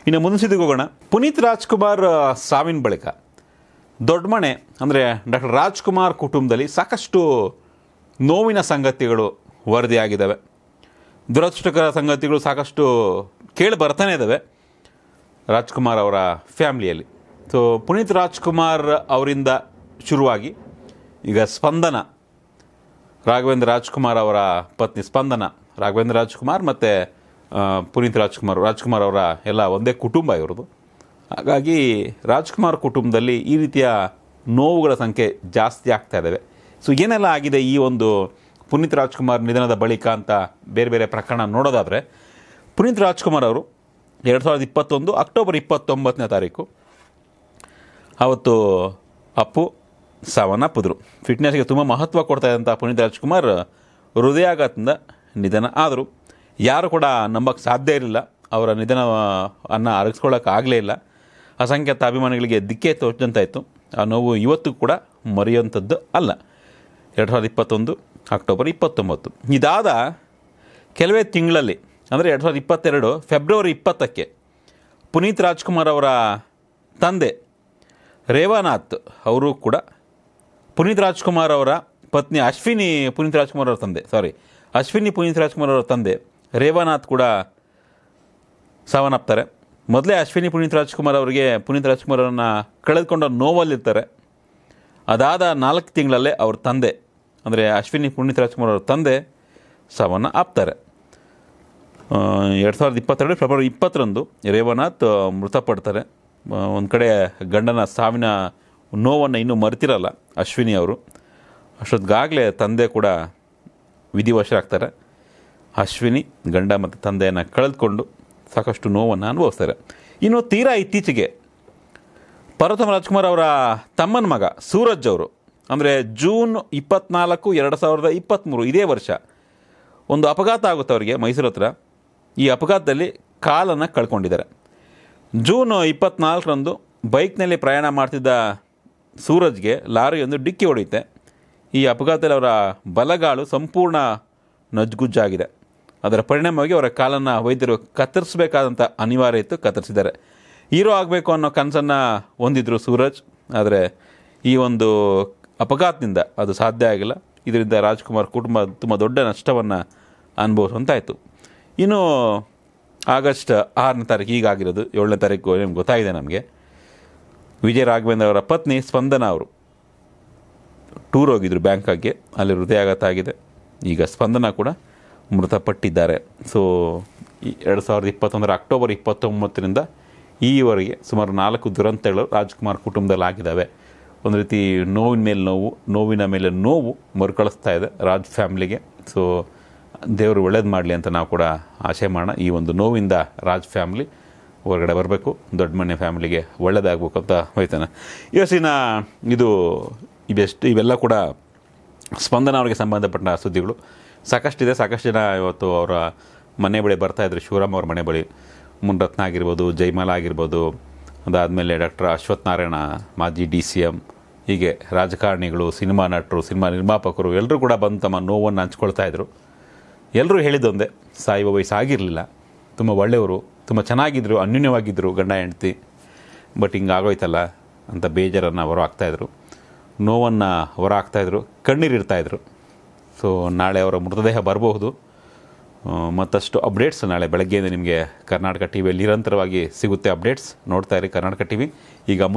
ಇನ್ನು ಮುಂದಿನ ಸುದ್ದಿಗೆ ಹೋಗೋಣ ಪುನೀತ್ ರಾಜ್ಕುಮಾರ್ ಆ, ಸಾವಿನ ಬಳಿಕ ದೊಡ್ಡ ಮನೆ ಅಂದರೆ ಡಾಕ್ಟರ್ ರಾಜ್ಕುಮಾರ್ ಕುಟುಂಬದಲ್ಲಿ ಸಾಕಷ್ಟು ನೋವಿನ ಸಂಗತಿಗಳು ವರದಿಯಾಗಿದ್ದಾವೆ ದುರದೃಷ್ಟಕರ ಸಂಗತಿಗಳು ಸಾಕಷ್ಟು ಕೇಳಿ ಬರ್ತಾನೆ ಇದ್ದಾವೆ ರಾಜ್ಕುಮಾರ್ ಅವರ ಫ್ಯಾಮ್ಲಿಯಲ್ಲಿ ಸೊ ಪುನೀತ್ ರಾಜ್ಕುಮಾರ್ ಅವರಿಂದ ಶುರುವಾಗಿ ಈಗ ಸ್ಪಂದನ ರಾಘವೇಂದ್ರ ರಾಜ್ಕುಮಾರ್ ಅವರ ಪತ್ನಿ ಸ್ಪಂದನ ರಾಘವೇಂದ್ರ ರಾಜ್ಕುಮಾರ್ ಮತ್ತು ಪುನೀತ್ ರಾಜ್ಕುಮಾರ್ ರಾಜ್ಕುಮಾರ್ ಅವರ ಎಲ್ಲ ಒಂದೇ ಕುಟುಂಬ ಇವ್ರದ್ದು ಹಾಗಾಗಿ ರಾಜ್ಕುಮಾರ್ ಕುಟುಂಬದಲ್ಲಿ ಈ ರೀತಿಯ ನೋವುಗಳ ಸಂಖ್ಯೆ ಜಾಸ್ತಿ ಆಗ್ತಾ ಇದ್ದಾವೆ ಸೊ ಏನೆಲ್ಲ ಆಗಿದೆ ಈ ಒಂದು ಪುನೀತ್ ರಾಜ್ಕುಮಾರ್ ನಿಧನದ ಬಳಿಕ ಅಂತ ಬೇರೆ ಬೇರೆ ಪ್ರಕರಣ ನೋಡೋದಾದರೆ ಪುನೀತ್ ರಾಜ್ಕುಮಾರ್ ಅವರು ಎರಡು ಸಾವಿರದ ಇಪ್ಪತ್ತೊಂದು ಅಕ್ಟೋಬರ್ ಇಪ್ಪತ್ತೊಂಬತ್ತನೇ ತಾರೀಕು ಅವತ್ತು ಅಪ್ಪು ಸಾವನ್ನಪ್ಪಿದ್ರು ಫಿಟ್ನೆಸ್ಗೆ ತುಂಬ ಮಹತ್ವ ಕೊಡ್ತಾ ಇದ್ದಂಥ ಪುನೀತ್ ರಾಜ್ಕುಮಾರ್ ಹೃದಯಾಘಾತದಿಂದ ನಿಧನ ಆದರು ಯಾರು ಕೂಡ ನಂಬಕ್ಕೆ ಸಾಧ್ಯ ಇರಲಿಲ್ಲ ಅವರ ನಿಧನ ಅನ್ನ ಅರಗಿಸ್ಕೊಳ್ಳೋಕ್ಕಾಗಲೇ ಇಲ್ಲ ಅಸಂಖ್ಯಾತ ಅಭಿಮಾನಿಗಳಿಗೆ ದಿಕ್ಕೇ ತೋಚಂತಾಯಿತು ಆ ನೋವು ಇವತ್ತು ಕೂಡ ಮರೆಯುವಂಥದ್ದು ಅಲ್ಲ ಎರಡು ಸಾವಿರದ ಇಪ್ಪತ್ತೊಂದು ಅಕ್ಟೋಬರ್ ಇಪ್ಪತ್ತೊಂಬತ್ತು ಇದಾದ ಕೆಲವೇ ತಿಂಗಳಲ್ಲಿ ಅಂದರೆ ಎರಡು ಸಾವಿರದ ಇಪ್ಪತ್ತೆರಡು ಫೆಬ್ರವರಿ ಇಪ್ಪತ್ತಕ್ಕೆ ಪುನೀತ್ ರಾಜ್ಕುಮಾರ್ ಅವರ ತಂದೆ ರೇವಾನಾಥ್ ಅವರು ಕೂಡ ಪುನೀತ್ ರಾಜ್ಕುಮಾರ್ ಅವರ ಪತ್ನಿ ಅಶ್ವಿನಿ ಪುನೀತ್ ರಾಜ್ಕುಮಾರ್ ಅವರ ತಂದೆ ಸಾರಿ ಅಶ್ವಿನಿ ಪುನೀತ್ ರಾಜ್ಕುಮಾರ್ ಅವರ ತಂದೆ ರೇವಾನಾಥ್ ಕೂಡ ಸಾವನ್ನಪ್ತಾರೆ ಮೊದಲೇ ಅಶ್ವಿನಿ ಪುನೀತ್ ರಾಜ್ಕುಮಾರ್ ಅವರಿಗೆ ಪುನೀತ್ ರಾಜ್ಕುಮಾರ್ ಅವರನ್ನು ಕಳೆದುಕೊಂಡ ನೋವಲ್ಲಿರ್ತಾರೆ ಅದಾದ ನಾಲ್ಕು ತಿಂಗಳಲ್ಲೇ ಅವ್ರ ತಂದೆ ಅಂದರೆ ಅಶ್ವಿನಿ ಪುನೀತ್ ರಾಜ್ಕುಮಾರ್ ಅವ್ರ ತಂದೆ ಸಾವನ್ನು ಆಪ್ತಾರೆ ಎರಡು ಸಾವಿರದ ಇಪ್ಪತ್ತೆರಡು ಫೆಬ್ರವರಿ ಇಪ್ಪತ್ತರಂದು ರೇವನಾಥ್ ಆ, ಮೃತಪಡ್ತಾರೆ ಒಂದು ಕಡೆ ಗಂಡನ ಸಾವಿನ ನೋವನ್ನು ಇನ್ನೂ ಮರೆತಿರಲ್ಲ ಅಶ್ವಿನಿ ಅವರು ಅಷ್ಟೊತ್ತಿಗಾಗಲೇ ತಂದೆ ಕೂಡ ವಿಧಿವಶರಾಗ್ತಾರೆ ಅಶ್ವಿನಿ ಗಂಡ ಮತ್ತು ತಂದೆಯನ್ನು ಕಳೆದುಕೊಂಡು ಸಾಕಷ್ಟು ನೋವನ್ನು ಅನುಭವಿಸ್ತಾರೆ ಇನ್ನು ತೀರಾ ಇತ್ತೀಚೆಗೆ ಪಾರ್ವತಮ ರಾಜ್ಕುಮಾರ್ ಅವರ ತಮ್ಮನ ಮಗ ಸೂರಜ್ ಅವರು ಅಂದರೆ ಜೂನ್ ಇಪ್ಪತ್ನಾಲ್ಕು ಎರಡು ಸಾವಿರದ ಇಪ್ಪತ್ತ್ಮೂರು ಇದೇ ವರ್ಷ ಒಂದು ಅಪಘಾತ ಆಗುತ್ತೆ ಅವರಿಗೆ ಮೈಸೂರು ಹತ್ರ ಈ ಅಪಘಾತದಲ್ಲಿ ಕಾಲನ್ನು ಕಳ್ಕೊಂಡಿದ್ದಾರೆ ಜೂನ್ ಇಪ್ಪತ್ನಾಲ್ಕರಂದು ಬೈಕ್ನಲ್ಲಿ ಪ್ರಯಾಣ ಮಾಡ್ತಿದ್ದ ಸೂರಜ್ಗೆ ಲಾರಿಯೊಂದು ಡಿಕ್ಕಿ ಹೊಡೆಯುತ್ತೆ ಈ ಅಪಘಾತದಲ್ಲಿ ಅವರ ಬಲಗಾಲು ಸಂಪೂರ್ಣ ನಜ್ಗುಜ್ಜಾಗಿದೆ ಅದರ ಪರಿಣಾಮವಾಗಿ ಅವರ ಕಾಲನ್ನು ವೈದ್ಯರು ಕತ್ತರಿಸಬೇಕಾದಂಥ ಅನಿವಾರ್ಯ ಇತ್ತು ಕತ್ತರಿಸಿದ್ದಾರೆ ಹೀರೋ ಆಗಬೇಕು ಅನ್ನೋ ಕನಸನ್ನು ಹೊಂದಿದ್ರು ಸೂರಜ್ ಆದರೆ ಈ ಒಂದು ಅಪಘಾತದಿಂದ ಅದು ಸಾಧ್ಯ ಆಗಿಲ್ಲ ಇದರಿಂದ ರಾಜ್ಕುಮಾರ್ ಕುಟುಂಬ ತುಂಬ ದೊಡ್ಡ ನಷ್ಟವನ್ನು ಅನುಭವಿಸುವಂತಾಯಿತು ಇನ್ನು ಆಗಸ್ಟ್ ಆರನೇ ತಾರೀಕು ಈಗಾಗಿರೋದು ಏಳನೇ ತಾರೀಕು ನಿಮ್ಗೆ ಗೊತ್ತಾಗಿದೆ ನಮಗೆ ವಿಜಯ ರಾಘವೇಂದ್ರ ಅವರ ಪತ್ನಿ ಸ್ಪಂದನ ಅವರು ಟೂರ್ ಹೋಗಿದ್ರು ಬ್ಯಾಂಕಾಗ್ಗೆ ಅಲ್ಲಿ ಹೃದಯಾಘಾತ ಆಗಿದೆ ಈಗ ಸ್ಪಂದನ ಕೂಡ ಮೃತಪಟ್ಟಿದ್ದಾರೆ ಸೊ ಈ ಎರಡು ಸಾವಿರದ ಇಪ್ಪತ್ತೊಂದರ ಅಕ್ಟೋಬರ್ ಇಪ್ಪತ್ತೊಂಬತ್ತರಿಂದ ಈವರೆಗೆ ಸುಮಾರು ನಾಲ್ಕು ದುರಂತಗಳು ರಾಜ್ಕುಮಾರ್ ಕುಟುಂಬದಲ್ಲಿ ಆಗಿದ್ದಾವೆ ಒಂದು ರೀತಿ ನೋವಿನ ಮೇಲೆ ನೋವು ನೋವಿನ ಮೇಲೆ ನೋವು ಮರುಕಳಿಸ್ತಾ ಇದೆ ರಾಜ್ ಫ್ಯಾಮ್ಲಿಗೆ ಸೊ ದೇವರು ಒಳ್ಳೇದು ಮಾಡಲಿ ಅಂತ ನಾವು ಕೂಡ ಆಶೆ ಮಾಡೋಣ ಈ ಒಂದು ನೋವಿಂದ ರಾಜ್ ಫ್ಯಾಮ್ಲಿ ಹೊರಗಡೆ ಬರಬೇಕು ದೊಡ್ಡ ಮನೆ ಫ್ಯಾಮಿಲಿಗೆ ಒಳ್ಳೇದಾಗಬೇಕು ಅಂತ ಹೋಯ್ತಾನೆ ಇವತ್ತಿನ ಇದು ಇವೆಷ್ಟು ಇವೆಲ್ಲ ಕೂಡ ಸ್ಪಂದನ ಅವರಿಗೆ ಸಂಬಂಧಪಟ್ಟ ಸುದ್ದಿಗಳು ಸಾಕಷ್ಟಿದೆ ಸಾಕಷ್ಟು ಜನ ಇವತ್ತು ಅವರ ಮನೆ ಬಳಿ ಬರ್ತಾಯಿದ್ರು ಶಿವರಾಮ್ ಅವ್ರ ಮನೆ ಬಳಿ ಮುನ್ರತ್ನ ಆಗಿರ್ಬೋದು ಜೈಮಾಲ ಆಗಿರ್ಬೋದು ಅದಾದಮೇಲೆ ಡಾಕ್ಟರ್ ಅಶ್ವಥ್ ನಾರಾಯಣ ಮಾಜಿ ಡಿ ಸಿ ಎಮ್ ಹೀಗೆ ರಾಜಕಾರಣಿಗಳು ಸಿನಿಮಾ ನಟರು ಸಿನಿಮಾ ನಿರ್ಮಾಪಕರು ಎಲ್ಲರೂ ಕೂಡ ಬಂದು ತಮ್ಮ ನೋವನ್ನು ಹಂಚ್ಕೊಳ್ತಾ ಇದ್ರು ಎಲ್ಲರೂ ಹೇಳಿದ್ದೊಂದೇ ಸಾಯುವ ವಯಸ್ಸು ಆಗಿರಲಿಲ್ಲ ತುಂಬ ಒಳ್ಳೆಯವರು ತುಂಬ ಚೆನ್ನಾಗಿದ್ದರು ಅನ್ಯೂನ್ಯವಾಗಿದ್ದರು ಗಂಡ ಹೆಂಡ್ತಿ ಬಟ್ ಹಿಂಗೆ ಆಗೋಯ್ತಲ್ಲ ಅಂತ ಬೇಜಾರನ್ನು ಹೊರ ಹಾಕ್ತಾಯಿದ್ರು ನೋವನ್ನು ಹೊರ ಹಾಕ್ತಾಯಿದ್ರು ಕಣ್ಣೀರಿರ್ತಾಯಿದ್ರು ಸೊ ನಾಳೆ ಅವರ ಮೃತದೇಹ ಬರಬಹುದು ಆ, ಮತ್ತಷ್ಟು ಅಪ್ಡೇಟ್ಸ್ ನಾಳೆ ಬೆಳಗ್ಗೆಯಿಂದ ನಿಮಗೆ ಕರ್ನಾಟಕ ಟಿ ವಿಯಲ್ಲಿ ನಿರಂತರವಾಗಿ ಸಿಗುತ್ತೆ ಅಪ್ಡೇಟ್ಸ್ ನೋಡ್ತಾ ಇರಿ ಕರ್ನಾಟಕ ಟಿ ವಿ ಈಗ